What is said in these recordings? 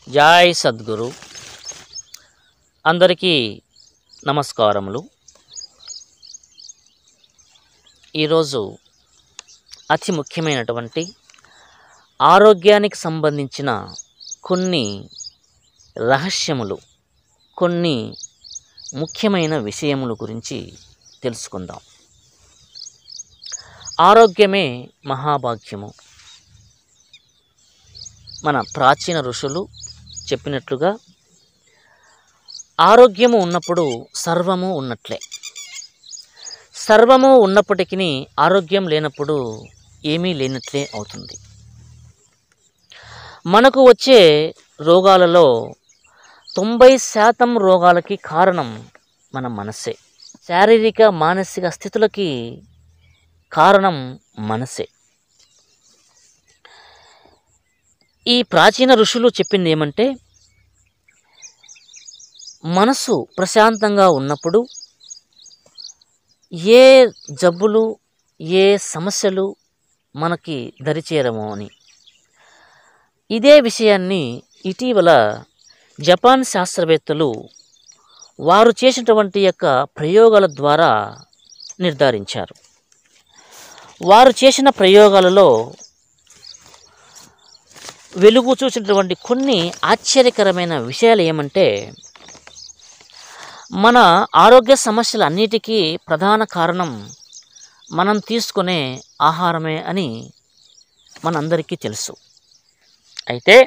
Joy Sadhguru అందరికీ నమస్కారములు ఈరోజు అతి ముఖ్యమైనటువంటి ఆరోగ్యానికి సంబంధించిన కొన్ని రహస్యములు కొన్ని ముఖ్యమైన విషయముల గురించి తెలుసుకుందాం ఆరోగ్యమే మహాభాగ్యము మన ప్రాచీన ఋషులు చెప్పినట్లుగా ఆరోగ్యము ఉన్నప్పుడు సర్వము ఉన్నట్లే సర్వము ఉన్నప్పటికీ ఆరోగ్యం లేనప్పుడు ఏమీ లేనట్లే అవుతుంది మనకు వచ్చే రోగాలలో తొంభై శాతం రోగాలకి కారణం మన మనసే శారీరక మానసిక స్థితులకి కారణం మనసే ఈ ప్రాచీన ఋషులు చెప్పింది ఏమంటే మనసు ప్రశాంతంగా ఉన్నప్పుడు ఏ జబ్బులు ఏ సమస్యలు మనకి దరిచేరము అని ఇదే విషయాన్ని ఇటీవల జపాన్ శాస్త్రవేత్తలు వారు చేసినటువంటి యొక్క ప్రయోగాల ద్వారా నిర్ధారించారు వారు చేసిన ప్రయోగాలలో వెలుగు చూసినటువంటి కొన్ని ఆశ్చర్యకరమైన విషయాలు ఏమంటే మన ఆరోగ్య సమస్యలన్నిటికీ ప్రధాన కారణం మనం తీసుకునే ఆహారమే అని మనందరికీ తెలుసు అయితే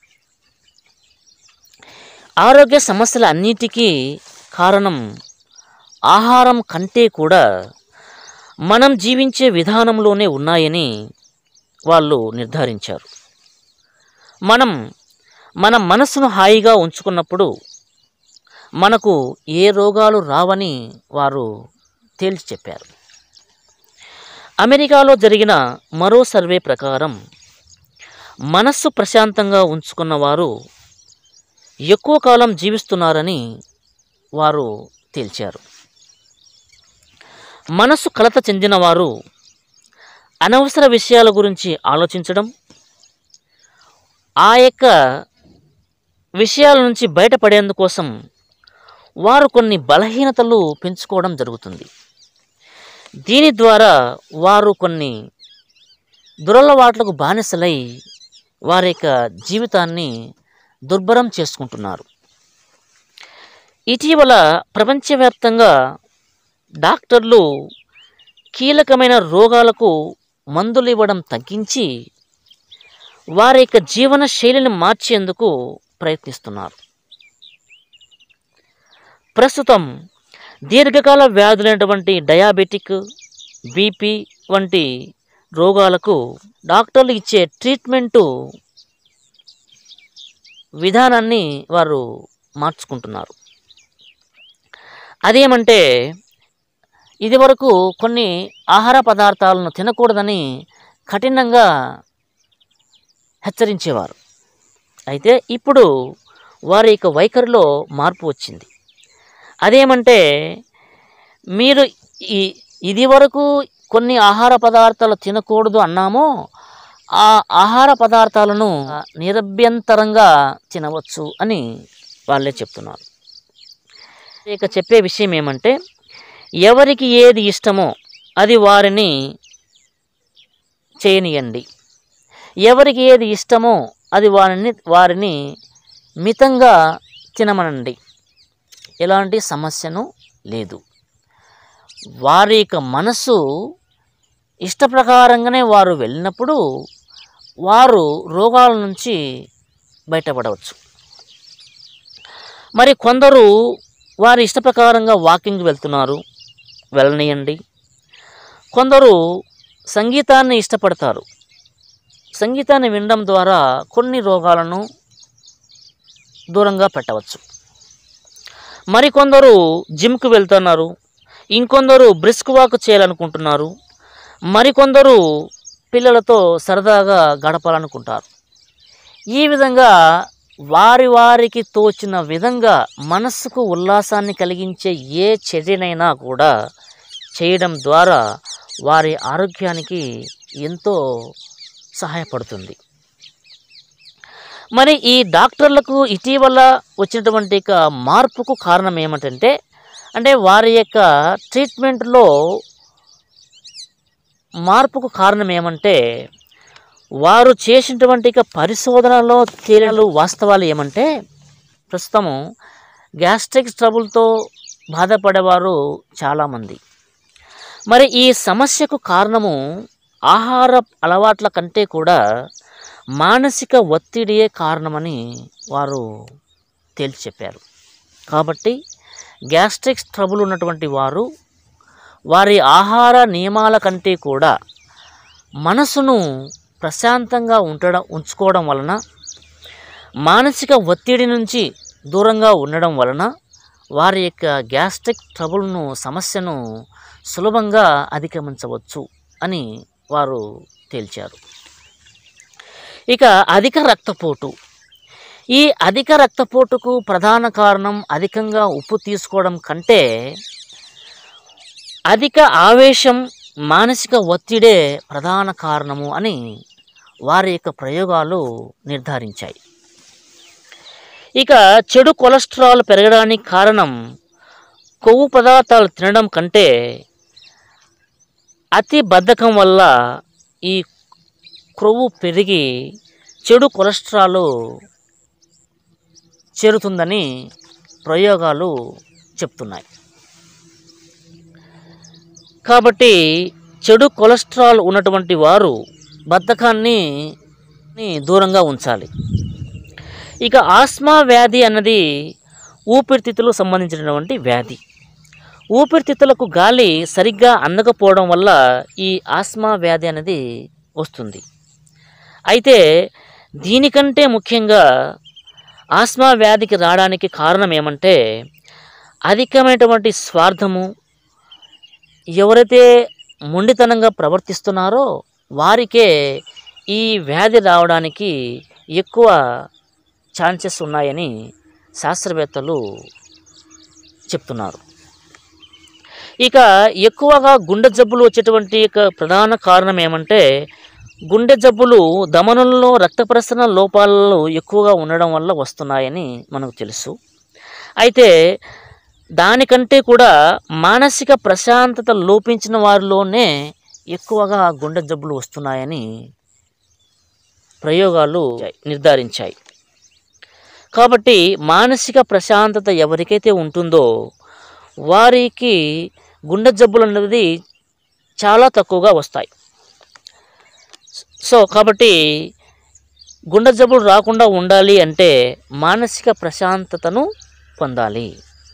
ఆరోగ్య సమస్యల అన్నిటికీ కారణం ఆహారం కంటే కూడా మనం జీవించే విధానంలోనే ఉన్నాయని వాళ్ళు నిర్ధారించారు మనం మన మనసును హాయిగా ఉంచుకున్నప్పుడు మనకు ఏ రోగాలు రావని వారు తేల్చి చెప్పారు అమెరికాలో జరిగిన మరో సర్వే ప్రకారం మనస్సు ప్రశాంతంగా ఉంచుకున్న వారు ఎక్కువ కాలం జీవిస్తున్నారని వారు తేల్చారు మనస్సు కలత చెందినవారు అనవసర విషయాల గురించి ఆలోచించడం ఆ యొక్క విషయాల నుంచి బయటపడేందుకోసం వారు కొన్ని బలహీనతలు పెంచుకోవడం జరుగుతుంది దీని ద్వారా వారు కొన్ని దురలవాట్లకు బానిసలై వారి యొక్క జీవితాన్ని దుర్భరం చేసుకుంటున్నారు ఇటీవల ప్రపంచవ్యాప్తంగా డాక్టర్లు కీలకమైన రోగాలకు మందులు ఇవ్వడం తగ్గించి వారి యొక్క జీవన శైలిని మార్చేందుకు ప్రయత్నిస్తున్నారు ప్రస్తుతం దీర్ఘకాల వ్యాధులైనటువంటి డయాబెటిక్ బీపీ వంటి రోగాలకు డాక్టర్లు ఇచ్చే ట్రీట్మెంటు విధానాన్ని వారు మార్చుకుంటున్నారు అదేమంటే ఇదివరకు కొన్ని ఆహార పదార్థాలను తినకూడదని కఠినంగా హెచ్చరించేవారు అయితే ఇప్పుడు వారి యొక్క వైఖరిలో మార్పు వచ్చింది అదేమంటే మీరు ఈ ఇది వరకు కొన్ని ఆహార పదార్థాలు తినకూడదు అన్నామో ఆ ఆహార పదార్థాలను నిరభ్యంతరంగా తినవచ్చు అని వాళ్ళే చెప్తున్నారు ఇక చెప్పే విషయం ఏమంటే ఎవరికి ఏది ఇష్టమో అది వారిని చేయనియండి ఎవరికి ఏది ఇష్టమో అది వారిని వారిని మితంగా తినమనండి ఎలాంటి సమస్యను లేదు వారి యొక్క మనసు ఇష్టప్రకారంగానే వారు వెళ్ళినప్పుడు వారు రోగాల నుంచి బయటపడవచ్చు మరి కొందరు వారి ఇష్టప్రకారంగా వాకింగ్ వెళ్తున్నారు వెళ్ళనియండి కొందరు సంగీతాన్ని ఇష్టపడతారు సంగీతాన్ని వినడం ద్వారా కొన్ని రోగాలను దూరంగా పెట్టవచ్చు మరికొందరు జిమ్కి వెళ్తున్నారు ఇంకొందరు బ్రిస్క్ వాక్ చేయాలనుకుంటున్నారు మరికొందరు పిల్లలతో సరదాగా గడపాలనుకుంటారు ఈ విధంగా వారి వారికి తోచిన విధంగా మనస్సుకు ఉల్లాసాన్ని కలిగించే ఏ చర్యనైనా కూడా చేయడం ద్వారా వారి ఆరోగ్యానికి ఎంతో సహాయపడుతుంది మరి ఈ డాక్టర్లకు ఇటీవల వచ్చినటువంటి యొక్క మార్పుకు కారణం ఏమిటంటే అంటే వారి యొక్క ట్రీట్మెంట్లో మార్పుకు కారణం ఏమంటే వారు చేసినటువంటి ఇక పరిశోధనలో తేలిన వాస్తవాలు ఏమంటే ప్రస్తుతము గ్యాస్ట్రిక్ ట్రబుల్తో బాధపడేవారు చాలామంది మరి ఈ సమస్యకు కారణము ఆహార అలవాట్ల కంటే కూడా మానసిక ఒత్తిడియే కారణమని వారు తేల్చి చెప్పారు కాబట్టి గ్యాస్ట్రిక్ ట్రబుల్ ఉన్నటువంటి వారు వారి ఆహార నియమాల కంటే కూడా మనసును ప్రశాంతంగా ఉంచడం ఉంచుకోవడం వలన మానసిక ఒత్తిడి నుంచి దూరంగా ఉండడం వలన వారి యొక్క గ్యాస్ట్రిక్ ట్రబుల్ను సమస్యను సులభంగా అధిగమించవచ్చు అని వారు తేల్చారు ఇక అధిక రక్తపోటు ఈ అధిక రక్తపోటుకు ప్రధాన కారణం అధికంగా ఉప్పు తీసుకోవడం కంటే అధిక ఆవేశం మానసిక ఒత్తిడే ప్రధాన కారణము అని వారి యొక్క ప్రయోగాలు నిర్ధారించాయి ఇక చెడు కొలెస్ట్రాల్ పెరగడానికి కారణం కొవ్వు పదార్థాలు తినడం కంటే అతి బద్ధకం వల్ల ఈ క్రొవ్వు పెరిగి చెడు కొలెస్ట్రాల్ చేరుతుందని ప్రయోగాలు చెప్తున్నాయి కాబట్టి చెడు కొలెస్ట్రాల్ ఉన్నటువంటి వారు బద్ధకాన్ని ని దూరంగా ఉంచాలి ఇక ఆస్మా వ్యాధి అన్నది ఊపిరితిత్తులకు సంబంధించినటువంటి వ్యాధి ఊపిరితిత్తులకు గాలి సరిగ్గా అందకపోవడం వల్ల ఈ ఆస్మా వ్యాధి అనేది వస్తుంది అయితే దీనికంటే ముఖ్యంగా ఆస్మా వ్యాధికి రావడానికి కారణం ఏమంటే అధికమైనటువంటి స్వార్థము ఎవరైతే మొండితనంగా ప్రవర్తిస్తున్నారో వారికే ఈ వ్యాధి రావడానికి ఎక్కువ ఛాన్సెస్ ఉన్నాయని శాస్త్రవేత్తలు చెప్తున్నారు ఇక ఎక్కువగా గుండె జబ్బులు వచ్చేటువంటి యొక్క ప్రధాన కారణం ఏమంటే గుండె జబ్బులు దమనంలో రక్త ప్రసరణ లోపాలు ఎక్కువగా ఉండడం వల్ల వస్తున్నాయని మనకు తెలుసు అయితే దానికంటే కూడా మానసిక ప్రశాంతత లోపించిన వారిలోనే ఎక్కువగా గుండె జబ్బులు వస్తున్నాయని ప్రయోగాలు నిర్ధారించాయి కాబట్టి మానసిక ప్రశాంతత ఎవరికైతే ఉంటుందో వారికి గుండె జబ్బులు అనేది చాలా తక్కువగా వస్తాయి సో కాబట్టి గుండె జబ్బులు రాకుండా ఉండాలి అంటే మానసిక ప్రశాంతతను పొందాలి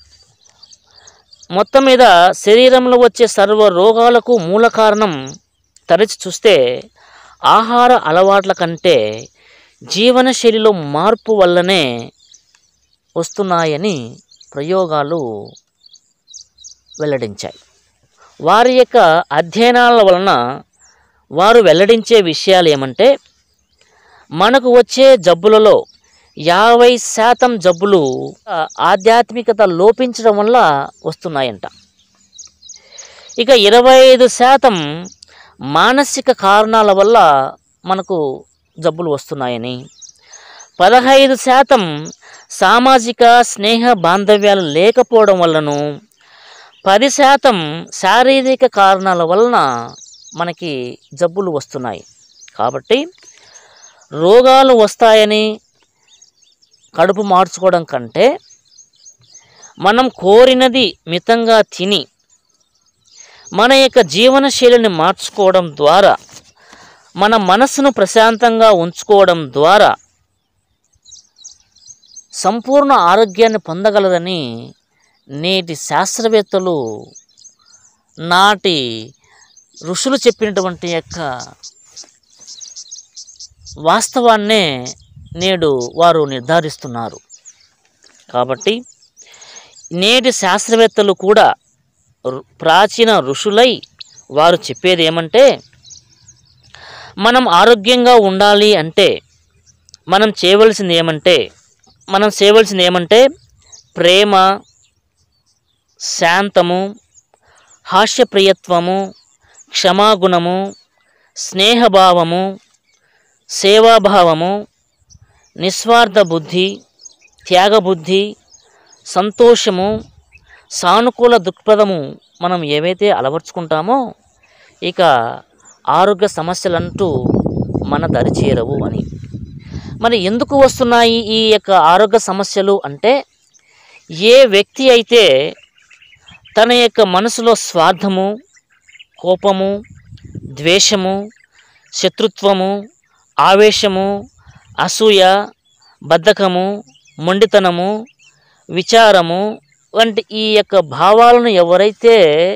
మొత్తం మీద శరీరంలో వచ్చే సర్వ రోగాలకు మూల కారణం తరచి చూస్తే ఆహార అలవాట్ల కంటే జీవనశైలిలో మార్పు వల్లనే వస్తున్నాయని ప్రయోగాలు వెల్లడించాయి వారి యొక్క అధ్యయనాల వలన వారు వెల్లడించే విషయాలు ఏమంటే మనకు వచ్చే జబ్బులలో యాభై శాతం జబ్బులు ఆధ్యాత్మికత లోపించడం వల్ల వస్తున్నాయంట ఇక ఇరవై ఐదు శాతం మానసిక కారణాల వల్ల మనకు జబ్బులు వస్తున్నాయని పదహైదు శాతం సామాజిక స్నేహ బాంధవ్యాలు లేకపోవడం వల్లను పది శాతం శారీరక కారణాల వలన మనకి జబ్బులు వస్తున్నాయి కాబట్టి రోగాలు వస్తాయని కడుపు మార్చుకోవడం కంటే మనం కోరినది మితంగా తిని మన యొక్క జీవనశైలిని మార్చుకోవడం ద్వారా మన మనసును ప్రశాంతంగా ఉంచుకోవడం ద్వారా సంపూర్ణ ఆరోగ్యాన్ని పొందగలదని నేటి శాస్త్రవేత్తలు నాటి ఋషులు చెప్పినటువంటి యొక్క వాస్తవాన్నే నేడు వారు నిర్ధారిస్తున్నారు కాబట్టి నేటి శాస్త్రవేత్తలు కూడా రు- ప్రాచీన ఋషులై వారు చెప్పేది ఏమంటే మనం ఆరోగ్యంగా ఉండాలి అంటే మనం చేయవలసింది ఏమంటే మనం చేయవలసింది ఏమంటే ప్రేమ శాంతము హాస్యప్రియత్వము క్షమాగుణము స్నేహభావము సేవాభావము నిస్వార్థ బుద్ధి త్యాగబుద్ధి సంతోషము సానుకూల దృక్పథము మనం ఏవైతే అలవర్చుకుంటామో ఇక ఆరోగ్య సమస్యలంటూ మన దరి చేరవు అని మరి ఎందుకు వస్తున్నాయి ఈ యొక్క ఆరోగ్య సమస్యలు అంటే ఏ వ్యక్తి అయితే తన యొక్క మనసులో స్వార్థము కోపము ద్వేషము శత్రుత్వము ఆవేశము అసూయ బద్ధకము మొండితనము విచారము వంటి ఈ యొక్క భావాలను ఎవరైతే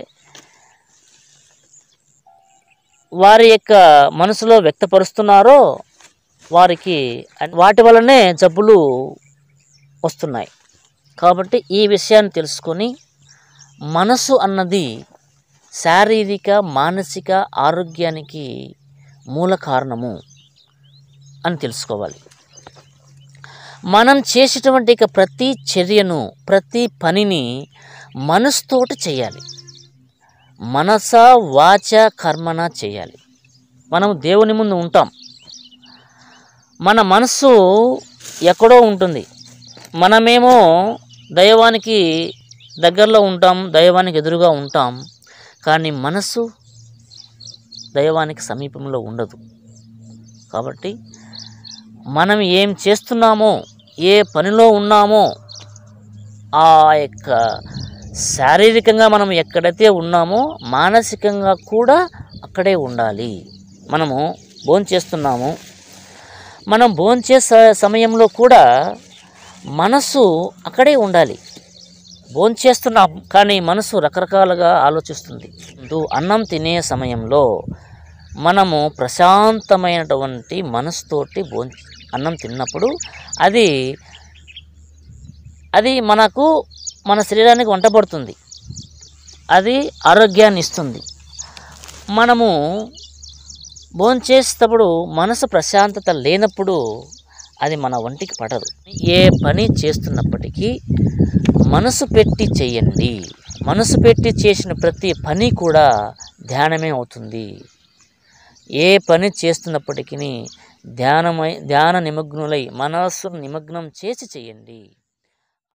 వారి యొక్క మనసులో వ్యక్తపరుస్తున్నారో వారికి వాటి వల్లనే జబ్బులు వస్తున్నాయి కాబట్టి ఈ విషయాన్ని తెలుసుకొని మనసు అన్నది శారీరక మానసిక ఆరోగ్యానికి మూల కారణము అని తెలుసుకోవాలి మనం చేసేటువంటి ఇక ప్రతి చర్యను ప్రతి పనిని మనసుతోటి చేయాలి మనస వాచ కర్మన చేయాలి మనం దేవుని ముందు ఉంటాం మన మనస్సు ఎక్కడో ఉంటుంది మనమేమో దైవానికి దగ్గరలో ఉంటాం దైవానికి ఎదురుగా ఉంటాం కానీ మనస్సు దైవానికి సమీపంలో ఉండదు కాబట్టి మనం ఏం చేస్తున్నామో ఏ పనిలో ఉన్నామో ఆ యొక్క శారీరకంగా మనం ఎక్కడైతే ఉన్నామో మానసికంగా కూడా అక్కడే ఉండాలి మనము భోంచేస్తున్నాము మనం భోంచే స- సమయంలో కూడా మనసు అక్కడే ఉండాలి భోంచేస్తున్నాం కానీ మనసు రకరకాలుగా ఆలోచిస్తుంది ఇటు అన్నం తినే సమయంలో మనము ప్రశాంతమైనటువంటి మనసుతోటి భోం అన్నం తిన్నప్పుడు అది అది మనకు మన శరీరానికి వంటపడుతుంది అది ఆరోగ్యాన్ని ఇస్తుంది మనము భోంచేసేటప్పుడు మనసు ప్రశాంతత లేనప్పుడు అది మన ఒంటికి పడదు ఏ పని చేస్తున్నప్పటికీ మనసు పెట్టి చేయండి మనసు పెట్టి చేసిన ప్రతి పని కూడా ధ్యానమే అవుతుంది ఏ పని చేస్తున్నప్పటికీ ధ్యానమై ధ్యాన నిమగ్నులై మనస్సును నిమగ్నం చేసి చేయండి